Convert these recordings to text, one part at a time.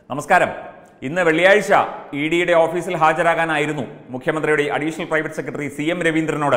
നമസ്കാരം ഇന്ന് വെള്ളിയാഴ്ച ഇ ഡിയുടെ ഓഫീസിൽ ഹാജരാകാനായിരുന്നു മുഖ്യമന്ത്രിയുടെ additional private secretary C M രവീന്ദ്രനോട്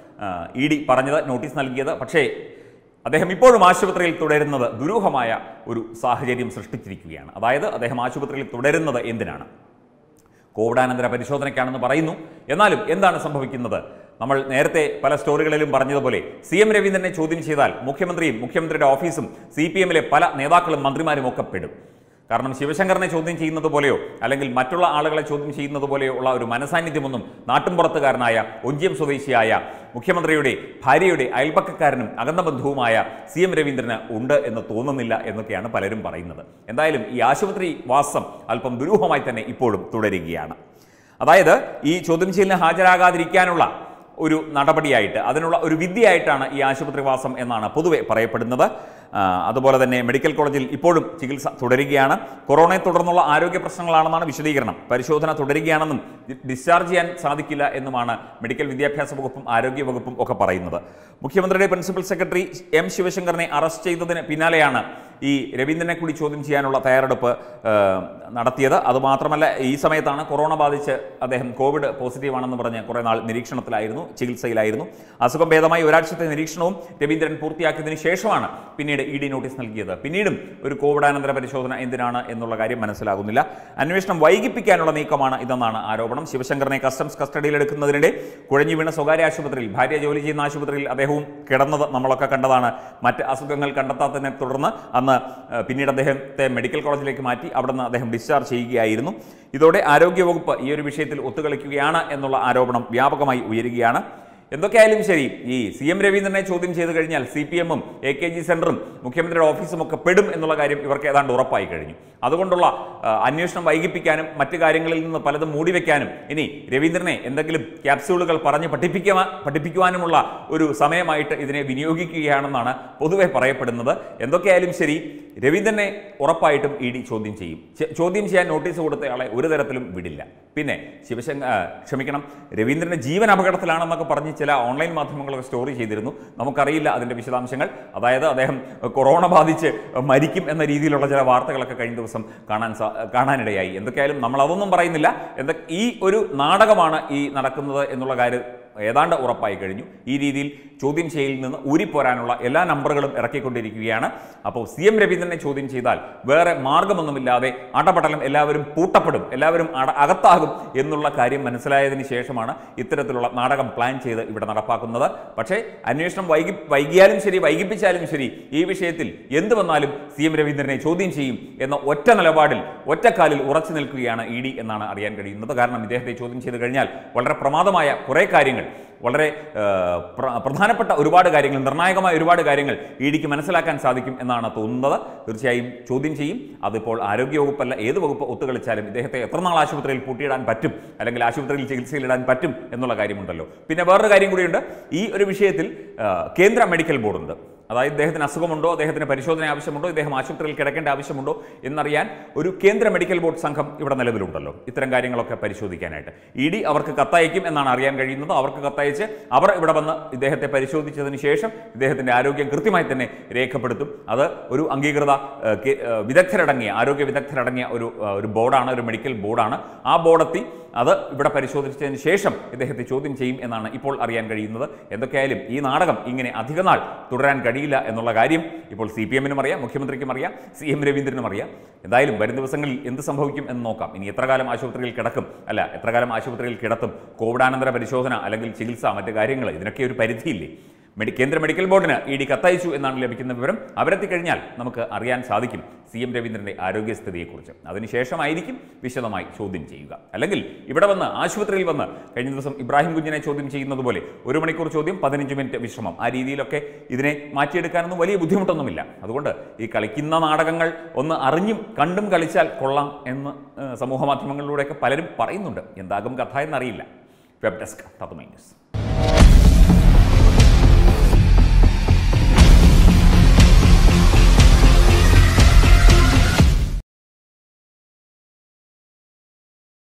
ഇ ഡി പറഞ്ഞത് നോട്ടീസ് നൽകിയത് പക്ഷേ അദ്ദേഹം ഇപ്പോഴും ആശുപത്രിയിൽ തുടരുന്നത് ദുരൂഹമായ ഒരു സാഹചര്യം സൃഷ്ടിച്ചിരിക്കുകയാണ് അതായത് അദ്ദേഹം ആശുപത്രിയിൽ തുടരുന്നത് എന്തിനാണ് കോവിഡാനന്തര പരിശോധനയ്ക്കാണെന്ന് പറയുന്നു എന്നാലും എന്താണ് സംഭവിക്കുന്നത് നമ്മൾ നേരത്തെ പല സ്റ്റോറികളിലും പറഞ്ഞതുപോലെ സി എം രവീന്ദ്രനെ ചോദ്യം ചെയ്താൽ മുഖ്യമന്ത്രിയും മുഖ്യമന്ത്രിയുടെ ഓഫീസും സി പി എമ്മിലെ പല നേതാക്കളും മന്ത്രിമാരും ഒക്കെ പെടും കാരണം ശിവശങ്കറിനെ ചോദ്യം ചെയ്യുന്നത് പോലെയോ അല്ലെങ്കിൽ മറ്റുള്ള ആളുകളെ ചോദ്യം ചെയ്യുന്നത് പോലെയോ ഉള്ള ഒരു മനസാന്നിധ്യമൊന്നും നാട്ടുംപുറത്തുകാരനായ ഒഞ്ചിയം സ്വദേശിയായ മുഖ്യമന്ത്രിയുടെ ഭാര്യയുടെ അയൽപക്കക്കാരനും അകന്ന ബന്ധുവുമായ സി എം രവീന്ദ്രന് ഉണ്ട് എന്ന് തോന്നുന്നില്ല എന്നൊക്കെയാണ് പലരും പറയുന്നത് എന്തായാലും ഈ ആശുപത്രി വാസം അല്പം ദുരൂഹമായി തന്നെ ഇപ്പോഴും തുടരുകയാണ് അതായത് ഈ ചോദ്യം ചെയ്യലിന് ഹാജരാകാതിരിക്കാനുള്ള ഒരു നടപടിയായിട്ട് അതിനുള്ള ഒരു വിദ്യയായിട്ടാണ് ഈ ആശുപത്രിവാസം എന്നാണ് പൊതുവെ പറയപ്പെടുന്നത് ആ, അതുപോലെ തന്നെ മെഡിക്കൽ കോളേജിൽ ഇപ്പോഴും ചികിത്സ തുടരുകയാണ് കൊറോണയെ തുടർന്നുള്ള ആരോഗ്യ പ്രശ്നങ്ങളാണെന്നാണ് വിശദീകരണം പരിശോധന തുടരുകയാണെന്നും ഡി- ഡിസ്ചാർജ് ചെയ്യാൻ സാധിക്കില്ല എന്നുമാണ് മെഡിക്കൽ വിദ്യാഭ്യാസ വകുപ്പും ആരോഗ്യ വകുപ്പും ഒക്കെ പറയുന്നത് മുഖ്യമന്ത്രിയുടെ പ്രിൻസിപ്പൽ സെക്രട്ടറി എം ശിവശങ്കറിനെ അറസ്റ്റ് ചെയ്തതിന് പിന്നാലെയാണ് ഈ രവീന്ദ്രനെ കൂടി ചോദ്യം ചെയ്യാനുള്ള തയ്യാറെടുപ്പ് ആ, നടത്തിയത് അതുമാത്രമല്ല ഈ സമയത്താണ് കൊറോണ ബാധിച്ച് അദ്ദേഹം കോവിഡ് പോസിറ്റീവാണെന്ന് പറഞ്ഞ് കുറേ നാൾ നിരീക്ഷണത്തിലായിരുന്നു ചികിത്സയിലായിരുന്നു അസുഖം ഭേദമായി ഒരാഴ്ചത്തെ നിരീക്ഷണവും രവീന്ദ്രൻ പൂർത്തിയാക്കിയതിനു ശേഷമാണ് പിന്നീട് ഇ ഡി നോട്ടീസ് നൽകിയത് പിന്നീടും ഒരു കോവിഡാനന്തര പരിശോധന എന്തിനാണ് എന്നുള്ള കാര്യം മനസ്സിലാകുന്നില്ല അന്വേഷണം വൈകിപ്പിക്കാനുള്ള നീക്കമാണ് ഇതെന്നാണ് ആരോപണം ശിവശങ്കറിനെ കസ്റ്റംസ് കസ്റ്റഡിയിലെടുക്കുന്നതിനിടെ കുഴഞ്ഞു വീണ സ്വകാര്യ ആശുപത്രിയിൽ ഭാര്യ ജോലി ചെയ്യുന്ന ആശുപത്രിയിൽ അദ്ദേഹവും കിടന്നത് നമ്മളൊക്കെ കണ്ടതാണ് മറ്റ് അസുഖങ്ങൾ കണ്ടെത്താത്തതിനെ തുടർന്ന് അന്ന് ആ, പിന്നീട് അദ്ദേഹത്തെ മെഡിക്കൽ കോളേജിലേക്ക് മാറ്റി അവിടെ നിന്ന് അദ്ദേഹം ഡിസ്ചാർജ് ചെയ്യുകയായിരുന്നു ഇതോടെ ആരോഗ്യവകുപ്പ് ഈ ഒരു വിഷയത്തിൽ ഒത്തുകളിക്കുകയാണ് എന്നുള്ള ആരോപണം വ്യാപകമായി ഉയരുകയാണ് എന്തൊക്കെയായാലും ശരി ഈ സി എം രവീന്ദ്രനെ ചോദ്യം ചെയ്ത് കഴിഞ്ഞാൽ സി പി എമ്മും എ കെ ജി സെന്ററും മുഖ്യമന്ത്രിയുടെ ഓഫീസും ഒക്കെ പെടും എന്നുള്ള കാര്യം ഇവർക്ക് ഏതാണ്ട് ഉറപ്പായി കഴിഞ്ഞു അതുകൊണ്ടുള്ള ആ, അന്വേഷണം വൈകിപ്പിക്കാനും മറ്റു കാര്യങ്ങളിൽ നിന്ന് പലതും മൂടിവെക്കാനും ഇനി രവീന്ദ്രനെ എന്തെങ്കിലും ക്യാപ്സ്യൂളുകൾ പറഞ്ഞ് പഠിപ്പിക്കുവാ പഠിപ്പിക്കുവാനുമുള്ള ഒരു സമയമായിട്ട് ഇതിനെ വിനിയോഗിക്കുകയാണെന്നാണ് പൊതുവെ പറയപ്പെടുന്നത് എന്തൊക്കെയായാലും ശരി രവീന്ദ്രനെ ഉറപ്പായിട്ടും ഇ ഡി ചോദ്യം ചെയ്യും ചെ- ചോദ്യം ചെയ്യാൻ നോട്ടീസ് കൊടുത്തയാളെ ഒരു തരത്തിലും വിടില്ല പിന്നെ ശിവശങ്ക ആ, ക്ഷമിക്കണം രവീന്ദ്രന്റെ ജീവൻ അപകടത്തിലാണെന്നൊക്കെ പറഞ്ഞ് ചില ഓൺലൈൻ മാധ്യമങ്ങളൊക്കെ സ്റ്റോറി ചെയ്തിരുന്നു നമുക്കറിയില്ല അതിന്റെ വിശദാംശങ്ങൾ അതായത് അദ്ദേഹം കൊറോണ ബാധിച്ച് മരിക്കും എന്ന രീതിയിലുള്ള ചില വാർത്തകളൊക്കെ കഴിഞ്ഞ ദിവസം കാണാൻ സാ- കാണാനിടയായി എന്തൊക്കെയായാലും നമ്മൾ അതൊന്നും പറയുന്നില്ല എന്തൊ ഈ ഒരു നാടകമാണ് ഈ നടക്കുന്നത് എന്നുള്ള കാര്യം ഏതാണ്ട് ഉറപ്പായി കഴിഞ്ഞു ഈ രീതിയിൽ ചോദ്യം ചെയ്യലിൽ നിന്ന് ഊരിപ്പോരാനുള്ള എല്ലാ നമ്പറുകളും ഇറക്കിക്കൊണ്ടിരിക്കുകയാണ് അപ്പോൾ സി എം രവീന്ദ്രനെ ചോദ്യം ചെയ്താൽ വേറെ മാർഗമൊന്നുമില്ലാതെ അടപടലം എല്ലാവരും പൂട്ടപ്പെടും എല്ലാവരും അട അകത്താകും എന്നുള്ള കാര്യം മനസ്സിലായതിന് ശേഷമാണ് ഇത്തരത്തിലുള്ള നാടകം പ്ലാൻ ചെയ്ത് ഇവിടെ നടപ്പാക്കുന്നത് പക്ഷേ അന്വേഷണം വൈകി വൈകിയാലും ശരി വൈകിപ്പിച്ചാലും ശരി ഈ വിഷയത്തിൽ എന്ത് വന്നാലും സി എം രവീന്ദ്രനെ ചോദ്യം ചെയ്യും എന്ന ഒറ്റ നിലപാടിൽ ഒറ്റക്കാലിൽ ഉറച്ചു നിൽക്കുകയാണ് ഇ ഡി എന്നാണ് അറിയാൻ കഴിയുന്നത് കാരണം ഇദ്ദേഹത്തെ ചോദ്യം ചെയ്ത് കഴിഞ്ഞാൽ വളരെ പ്രമാദമായ കുറേ കാര്യങ്ങൾ വളരെ ആ, പ്ര- പ്രധാനപ്പെട്ട ഒരുപാട് കാര്യങ്ങൾ നിർണായകമായ ഒരുപാട് കാര്യങ്ങൾ ഇ ഡിക്ക് മനസ്സിലാക്കാൻ സാധിക്കും എന്നാണ് തോന്നുന്നത് തീർച്ചയായും ചോദ്യം ചെയ്യും അതിപ്പോൾ ആരോഗ്യവകുപ്പല്ല ഏത് വകുപ്പ് ഒത്തുകളിച്ചാലും ഇദ്ദേഹത്തെ എത്ര നാൾ ആശുപത്രിയിൽ പൂട്ടിയിടാൻ പറ്റും അല്ലെങ്കിൽ ആശുപത്രിയിൽ ചികിത്സയിലിടാൻ പറ്റും എന്നുള്ള കാര്യമുണ്ടല്ലോ പിന്നെ വേറൊരു കാര്യം കൂടിയുണ്ട് ഈ ഒരു വിഷയത്തിൽ ആ, കേന്ദ്ര മെഡിക്കൽ ബോർഡുണ്ട് അതായത് ഇദ്ദേഹത്തിന് അസുഖമുണ്ടോ അദ്ദേഹത്തിന് പരിശോധന ആവശ്യമുണ്ടോ ഇദ്ദേഹം ആശുപത്രിയിൽ കിടക്കേണ്ട ആവശ്യമുണ്ടോ എന്നറിയാൻ ഒരു കേന്ദ്ര മെഡിക്കൽ ബോർഡ് സംഘം ഇവിടെ നിലവിലുണ്ടല്ലോ ഇത്തരം കാര്യങ്ങളൊക്കെ പരിശോധിക്കാനായിട്ട് ഇ ഡി അവർക്ക് കത്തയക്കും എന്നാണ് അറിയാൻ കഴിയുന്നത് അവർക്ക് കത്തയച്ച് അവർ ഇവിടെ വന്ന് ഇദ്ദേഹത്തെ പരിശോധിച്ചതിന് ശേഷം ഇദ്ദേഹത്തിന്റെ ആരോഗ്യം കൃത്യമായി തന്നെ രേഖപ്പെടുത്തും അത് ഒരു അംഗീകൃത ഏഹ്, കെ- ഏഹ്, വിദഗ്ധരടങ്ങിയ ആരോഗ്യ വിദഗ്ധരടങ്ങിയ ഒരു ഏഹ്, ഒരു ബോർഡാണ് ഒരു മെഡിക്കൽ ബോർഡാണ് ആ ബോർഡെത്തി അത് ഇവിടെ പരിശോധിച്ചതിന് ശേഷം ഇദ്ദേഹത്തെ ചോദ്യം ചെയ്യും എന്നാണ് ഇപ്പോൾ അറിയാൻ കഴിയുന്നത് എന്തൊക്കെയായാലും ഈ നാടകം ഇങ്ങനെ അധികനാൾ തുടരാൻ കഴിയില്ല എന്നുള്ള കാര്യം ഇപ്പോൾ സി പി എമ്മിനും അറിയാം മുഖ്യമന്ത്രിക്കും അറിയാം സി എം രവീന്ദ്രനും അറിയാം എന്തായാലും വരും ദിവസങ്ങളിൽ എന്ത് സംഭവിക്കും എന്ന് നോക്കാം ഇനി എത്ര കാലം ആശുപത്രിയിൽ കിടക്കും അല്ല എത്ര കാലം ആശുപത്രിയിൽ കിടത്തും കോവിഡാനന്തര പരിശോധന അല്ലെങ്കിൽ ചികിത്സ മറ്റു കാര്യങ്ങൾ ഇതിനൊക്കെ ഒരു പരിധിയില്ലേ മെഡി കേന്ദ്ര മെഡിക്കൽ ബോർഡിന് ഇ ഡി കത്തയച്ചു എന്നാണ് ലഭിക്കുന്ന വിവരം അവരെത്തിക്കഴിഞ്ഞാൽ നമുക്ക് അറിയാൻ സാധിക്കും സി എം രവീന്ദ്രന്റെ ആരോഗ്യസ്ഥിതിയെക്കുറിച്ച് അതിനുശേഷമായിരിക്കും വിശദമായി ചോദ്യം ചെയ്യുക അല്ലെങ്കിൽ ഇവിടെ വന്ന് ആശുപത്രിയിൽ വന്ന് കഴിഞ്ഞ ദിവസം ഇബ്രാഹിം കുഞ്ഞിനെ ചോദ്യം ചെയ്യുന്നത് പോലെ ഒരു മണിക്കൂർ ചോദ്യം പതിനഞ്ച് മിനിറ്റ് വിശ്രമം ആ രീതിയിലൊക്കെ ഇതിനെ മാറ്റിയെടുക്കാനൊന്നും വലിയ ബുദ്ധിമുട്ടൊന്നുമില്ല അതുകൊണ്ട് ഈ കളിക്കുന്ന നാടകങ്ങൾ ഒന്ന് അറിഞ്ഞും കണ്ടും കളിച്ചാൽ കൊള്ളാം എന്ന് ഏഹ്, സമൂഹ മാധ്യമങ്ങളിലൂടെയൊക്കെ പലരും പറയുന്നുണ്ട് എന്താകും കഥ എന്നറിയില്ല വെബ് ഡെസ്ക് തത്തുമൈ ന്യൂസ്